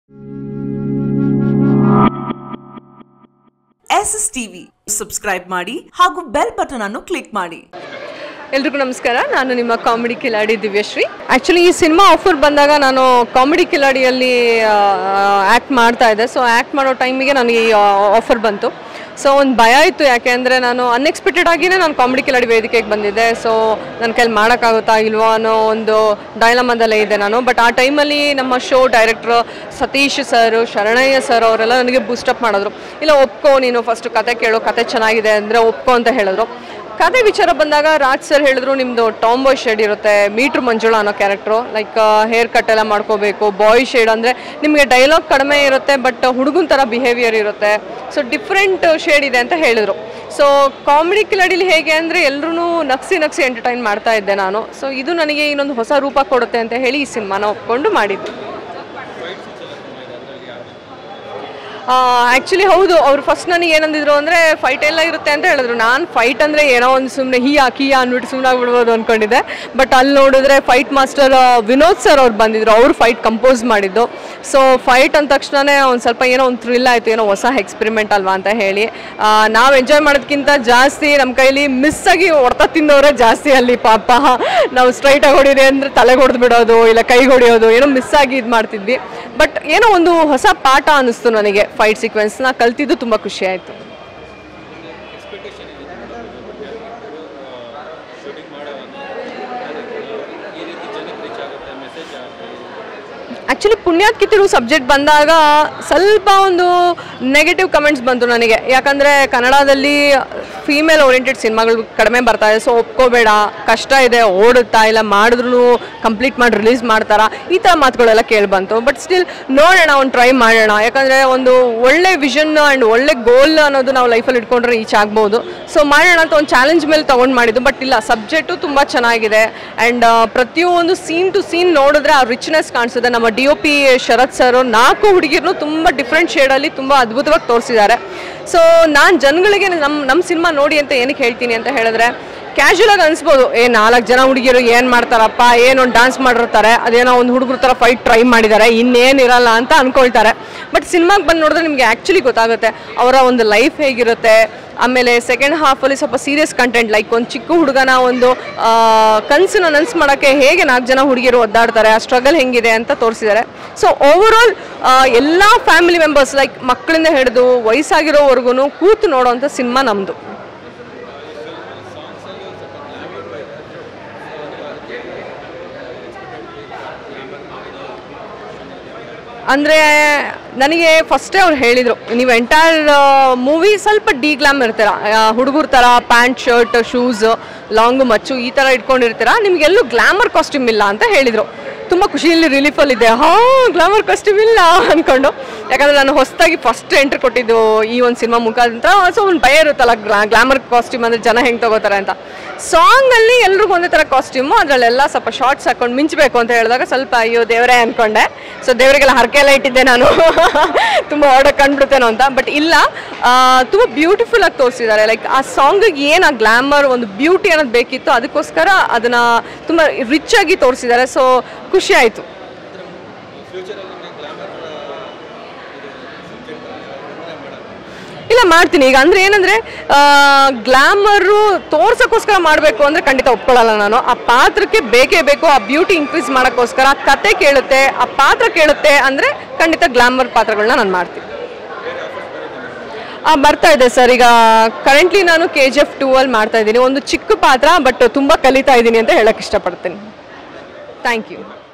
S S TV subscribe ಮಾಡಿ ಹಾಗೂ bell button ಅನ್ನು ಕ್ಲಿಕ್ ಮಾಡಿ ಎಲ್ರಿಗೂ ನಮಸ್ಕಾರ ನಾನು ನಿಮ್ಮ ಕಾಮಿಡಿ ಕಿಲಾಡಿ ದಿವ್ಯಶ್ರೀ ಆ್ಯಕ್ಚುಲಿ ಈ ಸಿನಿಮಾ ಆಫರ್ ಬಂದಾಗ ನಾನು ಕಾಮಿಡಿ ಕಿಲಾಡಿಯಲ್ಲಿ ಆ್ಯಕ್ಟ್ ಮಾಡ್ತಾ ಇದ್ದೆ ಸೊ ಆ್ಯಕ್ಟ್ ಮಾಡೋ ಟೈಮಿಗೆ ನನಗೆ ಈ ಆಫರ್ ಬಂತು ಸೊ ಒಂದು ಭಯ ಇತ್ತು ಯಾಕೆ ಅಂದರೆ ನಾನು ಅನ್ಎಕ್ಸ್ಪೆಕ್ಟೆಡ್ ಆಗಿನೇ ನಾನು ಕಾಮಿಡಿ ಕಿಲಾಡಿ ವೇದಿಕೆಗೆ ಬಂದಿದ್ದೆ ಸೊ ನನ್ನ ಕೈಲಿ ಮಾಡೋಕ್ಕಾಗುತ್ತಾ ಇಲ್ವೋ ಅನ್ನೋ ಒಂದು ಡೈಲಮದಲ್ಲೇ ಇದೆ ನಾನು ಬಟ್ ಆ ಟೈಮಲ್ಲಿ ನಮ್ಮ show director Satish sir Sharanayya sir ಅವರೆಲ್ಲ ನನಗೆ ಬೂಸ್ಟಪ್ ಮಾಡಿದ್ರು ಇಲ್ಲ ಒಪ್ಕೋ ನೀನು ಫಸ್ಟ್ ಕತೆ ಕೇಳು ಕತೆ ಚೆನ್ನಾಗಿದೆ ಅಂದರೆ ಒಪ್ಕೋ ಅಂತ ಹೇಳಿದ್ರು ಕತೆ ವಿಚಾರ ಬಂದಾಗ ರಾಜ್ ಸರ್ ಹೇಳಿದ್ರು ನಿಮ್ಮದು ಟಾಂಬಾಯ್ ಶೇಡ್ ಇರುತ್ತೆ ಮೀಟ್ರ್ ಮಂಜುಳಾ ಅನ್ನೋ ಕ್ಯಾರೆಕ್ಟ್ರು ಲೈಕ್ ಹೇರ್ ಕಟ್ ಎಲ್ಲ ಮಾಡ್ಕೋಬೇಕು ಬಾಯ್ ಶೇಡ್ ಅಂದರೆ ನಿಮಗೆ ಡೈಲಾಗ್ ಕಡಿಮೆ ಇರುತ್ತೆ ಬಟ್ ಹುಡುಗನ ಥರ ಬಿಹೇವಿಯರ್ ಇರುತ್ತೆ ಸೊ ಡಿಫ್ರೆಂಟ್ ಶೇಡ್ ಇದೆ ಅಂತ ಹೇಳಿದರು ಸೊ ಕಾಮಿಡಿ ಕಿಲಾಡಿಲಿ ಹೇಗೆ ಅಂದರೆ ಎಲ್ಲರೂ ನಗ್ಸಿ ನಗ್ಸಿ ಎಂಟರ್ಟೈನ್ ಮಾಡ್ತಾ ಇದ್ದೆ ನಾನು ಸೊ ಇದು ನನಗೆ ಇನ್ನೊಂದು ಹೊಸ ರೂಪ ಕೊಡುತ್ತೆ ಅಂತ ಹೇಳಿ ಈ ಸಿನಿಮಾನ ಒಪ್ಕೊಂಡು ಮಾಡಿದ್ದು ಆ್ಯಕ್ಚುಲಿ ಹೌದು ಅವ್ರು ಫಸ್ಟ್ ನನಗೆ ಏನಂದಿದ್ರು ಅಂದರೆ ಫೈಟ್ ಎಲ್ಲ ಇರುತ್ತೆ ಅಂತ ಹೇಳಿದ್ರು ನಾನು ಫೈಟ್ ಅಂದರೆ ಏನೋ ಒಂದು ಸುಮ್ಮನೆ ಹಿಯಾ ಕಿಯಾ ಅಂದ್ಬಿಟ್ಟು ಸುಮ್ಮನೆ ಆಗ್ಬಿಡ್ಬೋದು ಅಂದ್ಕೊಂಡಿದ್ದೆ ಬಟ್ ಅಲ್ಲಿ ನೋಡಿದ್ರೆ ಫೈಟ್ ಮಾಸ್ಟರ್ ವಿನೋದ್ ಸರ್ ಅವ್ರು ಬಂದಿದ್ರು ಅವ್ರು ಫೈಟ್ ಕಂಪೋಸ್ ಮಾಡಿದ್ದು ಸೊ ಫೈಟ್ ಅಂದ ತಕ್ಷಣವೇ ಒಂದು ಸ್ವಲ್ಪ ಏನೋ ಒಂದು ಥ್ರಿಲ್ ಆಯಿತು ಏನೋ ಹೊಸ ಎಕ್ಸ್ಪೆರಿಮೆಂಟ್ ಅಲ್ವಾ ಅಂತ ಹೇಳಿ ನಾವು ಎಂಜಾಯ್ ಮಾಡೋದಕ್ಕಿಂತ ಜಾಸ್ತಿ ನಮ್ಮ ಕೈಲಿ ಮಿಸ್ ಆಗಿ ಹೊಡ್ತಾ ತಿನ್ನೋರೇ ಜಾಸ್ತಿ ಅಲ್ಲಿ ಪಾಪ ನಾವು ಸ್ಟ್ರೈಟಾಗಿ ಹೊಡಿದೆ ಅಂದರೆ ತಲೆಗೆ ಹೊಡೆದು ಬಿಡೋದು ಇಲ್ಲ ಕೈಗೆ ಹೊಡೆಯೋದು ಏನೋ ಮಿಸ್ ಆಗಿ ಇದು ಮಾಡ್ತಿದ್ವಿ ಬಟ್ ಏನೋ ಒಂದು ಹೊಸ ಪಾಠ ಅನ್ನಿಸ್ತು ನನಗೆ ಫೈಟ್ ಸೀಕ್ವೆನ್ಸ್ನ ಕಲ್ತಿದ್ದು ತುಂಬ ಖುಷಿ ಆಯಿತು ಆ್ಯಕ್ಚುಲಿ ಪುಣ್ಯಾತ್ ಕಿತ್ತಿರು ಸಬ್ಜೆಕ್ಟ್ ಬಂದಾಗ ಸ್ವಲ್ಪ ಒಂದು ನೆಗೆಟಿವ್ ಕಮೆಂಟ್ಸ್ ಬಂತು ನನಗೆ ಯಾಕಂದರೆ ಕನ್ನಡದಲ್ಲಿ ಫೀಮೇಲ್ ಓರಿಯೆಂಟೆಡ್ ಸಿನಿಮಾಗಳು ಕಡಿಮೆ ಬರ್ತಾ ಇದೆ ಸೊ ಒಪ್ಕೋಬೇಡ ಕಷ್ಟ ಇದೆ ಓಡುತ್ತಾ ಇಲ್ಲ ಮಾಡಿದ್ರು ಕಂಪ್ಲೀಟ್ ಮಾಡಿ ರಿಲೀಸ್ ಮಾಡ್ತಾರಾ ಈ ಥರ ಮಾತುಗಳೆಲ್ಲ ಕೇಳಿ ಬಂತು ಬಟ್ ಸ್ಟಿಲ್ ನೋಡೋಣ ಒಂದು ಟ್ರೈ ಮಾಡೋಣ ಯಾಕಂದರೆ ಒಂದು ಒಳ್ಳೆ ವಿಷನ್ ಆ್ಯಂಡ್ ಒಳ್ಳೆ ಗೋಲ್ ಅನ್ನೋದು ನಾವು ಲೈಫಲ್ಲಿ ಇಟ್ಕೊಂಡ್ರೆ ರೀಚ್ ಆಗ್ಬೋದು ಸೊ ಮಾಡೋಣ ಅಂತ ಒಂದು ಚಾಲೆಂಜ್ ಮೇಲೆ ತೊಗೊಂಡು ಮಾಡಿದ್ದು ಬಟ್ ಇಲ್ಲ ಸಬ್ಜೆಕ್ಟು ತುಂಬ ಚೆನ್ನಾಗಿದೆ ಆ್ಯಂಡ್ ಪ್ರತಿಯೊಂದು ಸೀನ್ ಟು ಸೀನ್ ನೋಡಿದ್ರೆ ಆ ರಿಚ್ನೆಸ್ ಕಾಣಿಸುತ್ತೆ ನಮ್ಮ D O P Sharath sir ನಾಲ್ಕು ಹುಡುಗಿರ್ನು ತುಂಬ ಡಿಫ್ರೆಂಟ್ ಶೇಡಲ್ಲಿ ತುಂಬ ಅದ್ಭುತವಾಗಿ ತೋರಿಸಿದ್ದಾರೆ ಸೊ ನಾನು ಜನಗಳಿಗೆ ನಮ್ಮ ನಮ್ಮ ಸಿನಿಮಾ ನೋಡಿ ಅಂತ ಏನಕ್ಕೆ ಹೇಳ್ತೀನಿ ಅಂತ ಹೇಳಿದ್ರೆ ಕ್ಯಾಶುಯಲ್ ಆಗಿ ಅನ್ಸ್ಬೋದು ಏ ನಾಲ್ಕು ಜನ ಹುಡುಗಿರು ಏನು ಮಾಡ್ತಾರಪ್ಪ ಏನೊಂದು ಡಾನ್ಸ್ ಮಾಡಿರ್ತಾರೆ ಅದೇನೋ ಒಂದು ಹುಡುಗರ ಥರ ಫೈಟ್ ಟ್ರೈ ಮಾಡಿದ್ದಾರೆ ಇನ್ನೇನಿರಲ್ಲ ಅಂತ ಅನ್ಕೊಳ್ತಾರೆ ಬಟ್ ಸಿನಿಮಾಗೆ ಬಂದು ನೋಡಿದ್ರೆ ನಿಮಗೆ ಆ್ಯಕ್ಚುಲಿ ಗೊತ್ತಾಗುತ್ತೆ ಅವರ ಒಂದು ಲೈಫ್ ಹೇಗಿರುತ್ತೆ ಆಮೇಲೆ ಸೆಕೆಂಡ್ ಹಾಫಲ್ಲಿ ಸ್ವಲ್ಪ ಸೀರಿಯಸ್ ಕಂಟೆಂಟ್ ಲೈಕ್ ಒಂದು ಚಿಕ್ಕ ಹುಡುಗನ ಒಂದು ಕನಸನ್ನ ನನಸು ಮಾಡೋಕ್ಕೆ ಹೇಗೆ ನಾಲ್ಕು ಜನ ಹುಡುಗಿರು ಒದ್ದಾಡ್ತಾರೆ ಆ ಸ್ಟ್ರಗಲ್ ಹೆಂಗಿದೆ ಅಂತ ತೋರಿಸಿದ್ದಾರೆ ಸೊ ಓವರ್ ಆಲ್ ಎಲ್ಲ ಫ್ಯಾಮಿಲಿ ಮೆಂಬರ್ಸ್ ಲೈಕ್ ಮಕ್ಕಳಿಂದ ಹಿಡಿದು ವಯಸ್ಸಾಗಿರೋವರೆಗೂ ಕೂತು ನೋಡೋವಂಥ ಸಿನಿಮಾ ನಮ್ಮದು ಅಂದರೆ ನನಗೆ ಫಸ್ಟೇ ಅವ್ರು ಹೇಳಿದರು ನೀವು ಎಂಟೈರ್ ಮೂವಿ ಸ್ವಲ್ಪ ಡಿ ಗ್ಲಾಮ್ ಇರ್ತೀರ ಹುಡುಗರ ಥರ ಪ್ಯಾಂಟ್ ಶರ್ಟ್ ಶೂಸ್ ಲಾಂಗು ಮಚ್ಚು ಈ ಥರ ಇಟ್ಕೊಂಡಿರ್ತೀರ ನಿಮಗೆಲ್ಲೂ ಗ್ಲಾಮರ್ ಕಾಸ್ಟ್ಯೂಮ್ ಇಲ್ಲ ಅಂತ ಹೇಳಿದರು ತುಂಬ ಖುಷಿಯಲ್ಲಿ ರಿಲೀಫಲ್ಲಿದ್ದೆ ಹಾಂ ಗ್ಲಾಮರ್ ಕಾಸ್ಟ್ಯೂಮ್ ಇಲ್ಲ ಅಂದ್ಕೊಂಡು ಯಾಕಂದರೆ ನಾನು ಹೊಸದಾಗಿ ಫಸ್ಟ್ ಎಂಟ್ರಿ ಕೊಟ್ಟಿದ್ದು ಈ ಒಂದು ಸಿನಿಮಾ ಮುಖಾಂತರ ಸೊ ಒಂದು ಭಯ ಇರುತ್ತಲ್ಲ ಗ್ಲಾ ಗ್ಲಾಮರ್ ಕಾಸ್ಟ್ಯೂಮ್ ಅಂದರೆ ಜನ ಹೆಂಗೆ ತಗೋತಾರೆ ಅಂತ ಸಾಂಗಲ್ಲಿ ಎಲ್ರಿಗೂ ಒಂದೇ ಥರ ಕಾಸ್ಟ್ಯೂಮು ಅದರಲ್ಲೆಲ್ಲ ಸ್ವಲ್ಪ ಶಾರ್ಟ್ಸ್ ಹಾಕೊಂಡು ಮಿಂಚಬೇಕು ಅಂತ ಹೇಳಿದಾಗ ಸ್ವಲ್ಪ ಅಯ್ಯೋ ದೇವರೇ ಅಂದ್ಕೊಂಡೆ ಸೊ ದೇವರಿಗೆಲ್ಲ ಹರಕೆ ಎಲ್ಲ ಇಟ್ಟಿದ್ದೆ ನಾನು ತುಂಬ ಆರ್ಡರ್ ಕಂಡುಬಿಡ್ತೇನೋ ಅಂತ ಬಟ್ ಇಲ್ಲ ತುಂಬ ಬ್ಯೂಟಿಫುಲ್ ಆಗಿ ತೋರಿಸಿದ್ದಾರೆ ಲೈಕ್ ಆ ಸಾಂಗಿಗೆ ಏನು ಆ ಗ್ಲಾಮರ್ ಒಂದು ಬ್ಯೂಟಿ ಅನ್ನೋದು ಬೇಕಿತ್ತು ಅದಕ್ಕೋಸ್ಕರ ಅದನ್ನು ತುಂಬ ರಿಚ್ ಆಗಿ ತೋರಿಸಿದ್ದಾರೆ ಸೊ ಖುಷಿ ಆಯಿತು ಇಲ್ಲ ಮಾಡ್ತೀನಿ ಈಗ ಅಂದ್ರೆ ಏನಂದ್ರೆ ಗ್ಲಾಮರು ತೋರ್ಸೋಕ್ಕೋಸ್ಕರ ಮಾಡಬೇಕು ಅಂದ್ರೆ ಖಂಡಿತ ಒಪ್ಕೊಳ್ಳಲ್ಲ ನಾನು ಆ ಪಾತ್ರಕ್ಕೆ ಬೇಕೇ ಬೇಕು ಆ ಬ್ಯೂಟಿ ಇನ್ಕ್ರೀಸ್ ಮಾಡೋಕ್ಕೋಸ್ಕರ ಆ ಕತೆ ಕೇಳುತ್ತೆ ಆ ಪಾತ್ರ ಕೇಳುತ್ತೆ ಅಂದ್ರೆ ಖಂಡಿತ ಗ್ಲಾಮರ್ ಪಾತ್ರಗಳನ್ನ ನಾನು ಮಾಡ್ತೀನಿ ಆ, ಬರ್ತಾ ಇದೆ ಸರ್ ಈಗ ಕರೆಂಟ್ಲಿ ನಾನು ಕೆ ಜಿ ಎಫ್ ಟೂ ಅಲ್ಲಿ ಮಾಡ್ತಾ ಇದ್ದೀನಿ ಒಂದು ಚಿಕ್ಕ ಪಾತ್ರ ಬಟ್ ತುಂಬ ಕಲಿತಾ ಇದ್ದೀನಿ ಅಂತ ಹೇಳಕ್ ಇಷ್ಟಪಡ್ತೀನಿ ಥ್ಯಾಂಕ್ ಯು